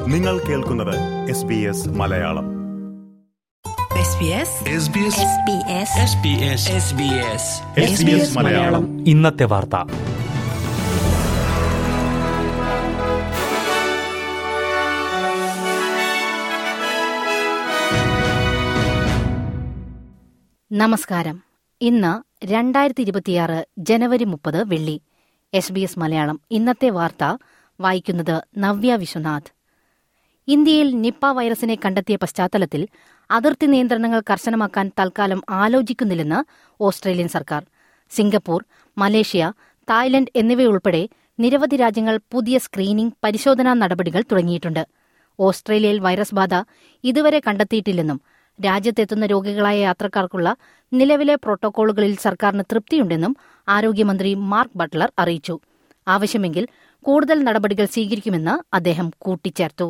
നിങ്ങൾ കേൾക്കുന്നത് S B S Malayalam SBS Malayalam ഇന്നത്തെ വാർത്ത നമസ്കാരം ഇന്ന് രണ്ടായിരത്തി ഇരുപത്തിയാറ് ജനുവരി മുപ്പത് വെള്ളി എസ് ബി എസ് മലയാളം ഇന്നത്തെ വാർത്ത വായിക്കുന്നത് നവ്യ വിശ്വനാഥ് ഇന്ത്യയിൽ നിപ്പ വൈറസിനെ കണ്ടെത്തിയ പശ്ചാത്തലത്തിൽ അതിർത്തി നിയന്ത്രണങ്ങൾ കർശനമാക്കാൻ തൽക്കാലം ആലോചിക്കുന്നില്ലെന്ന് ഓസ്ട്രേലിയൻ സർക്കാർ സിംഗപ്പൂർ മലേഷ്യ തായ്ലൻഡ് എന്നിവയുൾപ്പെടെ നിരവധി രാജ്യങ്ങൾ പുതിയ സ്ക്രീനിംഗ് പരിശോധനാ നടപടികൾ തുടങ്ങിയിട്ടുണ്ട് ഓസ്ട്രേലിയയിൽ വൈറസ് ബാധ ഇതുവരെ കണ്ടെത്തിയിട്ടില്ലെന്നും രാജ്യത്തെത്തുന്ന രോഗികളായ യാത്രക്കാർക്കുള്ള നിലവിലെ പ്രോട്ടോക്കോളുകളിൽ സർക്കാരിന് തൃപ്തിയുണ്ടെന്നും ആരോഗ്യമന്ത്രി മാർക്ക് ബട്ട്ലർ അറിയിച്ചു ആവശ്യമെങ്കിൽ കൂടുതൽ നടപടികൾ സ്വീകരിക്കുമെന്ന് അദ്ദേഹം കൂട്ടിച്ചേർത്തു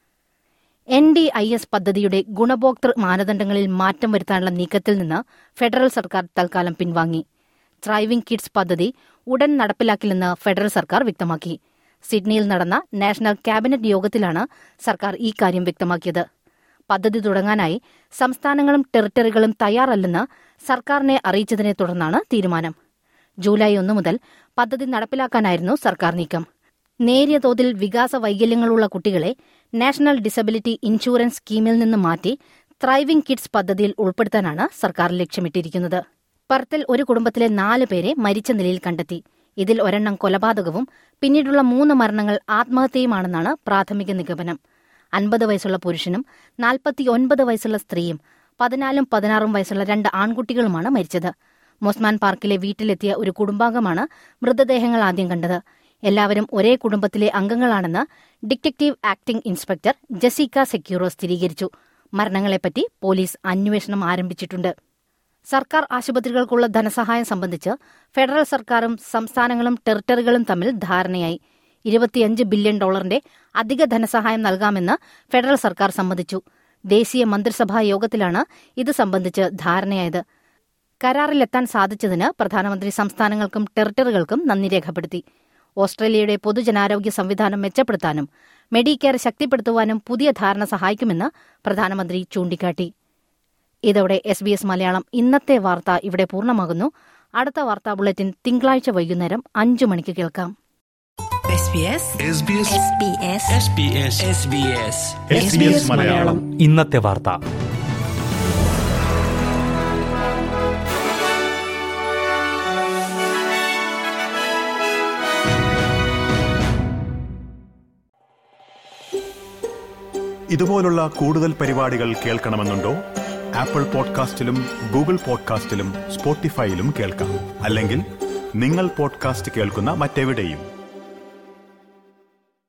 എൻ ഡി ഐ എസ് പദ്ധതിയുടെ ഗുണഭോക്തൃ മാനദണ്ഡങ്ങളിൽ മാറ്റം വരുത്താനുള്ള നീക്കത്തിൽ നിന്ന് ഫെഡറൽ സർക്കാർ തൽക്കാലം പിൻവാങ്ങി ത്രൈവിംഗ് കിഡ്സ് പദ്ധതി ഉടൻ നടപ്പിലാക്കില്ലെന്ന് ഫെഡറൽ സർക്കാർ വ്യക്തമാക്കി സിഡ്നിയിൽ നടന്ന നാഷണൽ ക്യാബിനറ്റ് യോഗത്തിലാണ് സർക്കാർ ഈ കാര്യം വ്യക്തമാക്കിയത് പദ്ധതി തുടങ്ങാനായി സംസ്ഥാനങ്ങളും ടെറിട്ടറികളും തയ്യാറല്ലെന്ന് സർക്കാരിനെ അറിയിച്ചതിനെ തുടർന്നാണ് തീരുമാനം ജൂലൈ ഒന്ന് മുതൽ പദ്ധതി നടപ്പിലാക്കാനായിരുന്നു സർക്കാർ നീക്കം നേരിയ തോതിൽ വികാസ വൈകല്യങ്ങളുള്ള കുട്ടികളെ നാഷണൽ ഡിസബിലിറ്റി ഇൻഷുറൻസ് സ്കീമിൽ നിന്ന് മാറ്റി ത്രൈവിംഗ് കിഡ്സ് പദ്ധതിയിൽ ഉൾപ്പെടുത്താനാണ് സർക്കാർ ലക്ഷ്യമിട്ടിരിക്കുന്നത് പർത്തിൽ ഒരു കുടുംബത്തിലെ നാല് പേരെ മരിച്ച നിലയിൽ കണ്ടെത്തി ഇതിൽ ഒരെണ്ണം കൊലപാതകവും പിന്നീടുള്ള മൂന്ന് മരണങ്ങൾ ആത്മഹത്യയുമാണെന്നാണ് പ്രാഥമിക നിഗമനം അൻപത് വയസ്സുള്ള പുരുഷനും നാൽപ്പത്തിയൊൻപത് വയസ്സുള്ള സ്ത്രീയും പതിനാലും പതിനാറും വയസ്സുള്ള രണ്ട് ആൺകുട്ടികളുമാണ് മരിച്ചത് മൊസ്മാൻ പാർക്കിലെ വീട്ടിലെത്തിയ ഒരു കുടുംബാംഗമാണ് മൃതദേഹങ്ങൾ ആദ്യം കണ്ടത് എല്ലാവരും ഒരേ കുടുംബത്തിലെ അംഗങ്ങളാണെന്ന് detective acting inspector Jessica Securo സ്ഥിരീകരിച്ചു മരണങ്ങളെപ്പറ്റി പോലീസ് അന്വേഷണം ആരംഭിച്ചിട്ടുണ്ട് സർക്കാർ ആശുപത്രികൾക്കുള്ള ധനസഹായം സംബന്ധിച്ച് ഫെഡറൽ സർക്കാരും സംസ്ഥാനങ്ങളും ടെറിട്ടറികളും തമ്മിൽ ധാരണയായി ഇരുപത്തിയഞ്ച് ബില്യൺ ഡോളറിന്റെ അധിക ധനസഹായം നൽകാമെന്ന് ഫെഡറൽ സർക്കാർ സമ്മതിച്ചു ദേശീയ മന്ത്രിസഭാ യോഗത്തിലാണ് ഇത് സംബന്ധിച്ച് ധാരണയായത് കരാറിലെത്താൻ സാധിച്ചതിന് പ്രധാനമന്ത്രി സംസ്ഥാനങ്ങൾക്കും ടെറിട്ടറികൾക്കും നന്ദി രേഖപ്പെടുത്തി ഓസ്ട്രേലിയയുടെ പൊതുജനാരോഗ്യ സംവിധാനം മെച്ചപ്പെടുത്താനും മെഡിക്കെയർ ശക്തിപ്പെടുത്തുവാനും പുതിയ ധാരണ സഹായിക്കുമെന്ന് പ്രധാനമന്ത്രി ചൂണ്ടിക്കാട്ടി ഇതോടെ എസ് ബി എസ് മലയാളം ഇന്നത്തെ വാർത്ത ഇവിടെ പൂർണ്ണമാകുന്നു അടുത്ത വാർത്താ ബുള്ളറ്റിൻ തിങ്കളാഴ്ച വൈകുന്നേരം അഞ്ചു മണിക്ക് കേൾക്കാം SBS മലയാളം ഇന്നത്തെ വാർത്ത ഇതുപോലുള്ള കൂടുതൽ പരിപാടികൾ കേൾക്കണമെന്നുണ്ടോ ആപ്പിൾ പോഡ്കാസ്റ്റിലും ഗൂഗിൾ പോഡ്കാസ്റ്റിലും സ്പോട്ടിഫൈയിലും കേൾക്കാം അല്ലെങ്കിൽ നിങ്ങൾ പോഡ്കാസ്റ്റ് കേൾക്കുന്ന മറ്റെവിടെയും